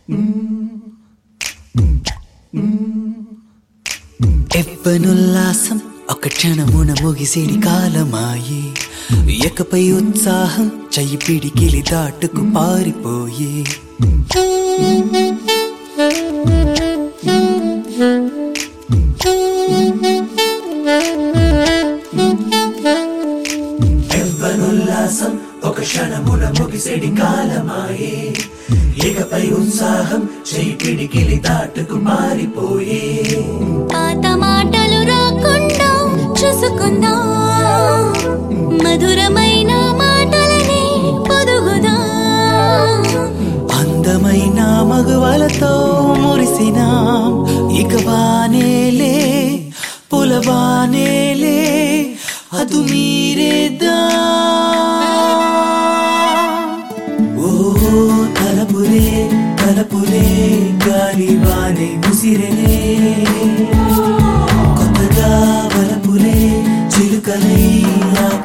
ఎవ్వనుల్లాసం ఒక క్షణమున ముగిసిడి కాలమాయే ఎకపై ఉత్సాహం చెయ్యి పిడికిలి దాటుకు పారిపోయే ఎవ్వనుల్లాసం ఒక క్షణమున ముగిసిడి కాలమాయే ఇకపై ఉత్సాహం చెయ్యి పిడికిలి దాటుకు మారిపోయే పాత మాటలు రాకుండా చూసుకుందాం మధురమైన మాటలని పొదుగుదాం అందమైన మగువలతో మురిసినాం ఇక వానేలే పులవానేలే అదు మీరేదా ఓ తలపులే తలపులే గాలి వానే ముసిరెనే కొత్తగా వలపులే చిలుకలై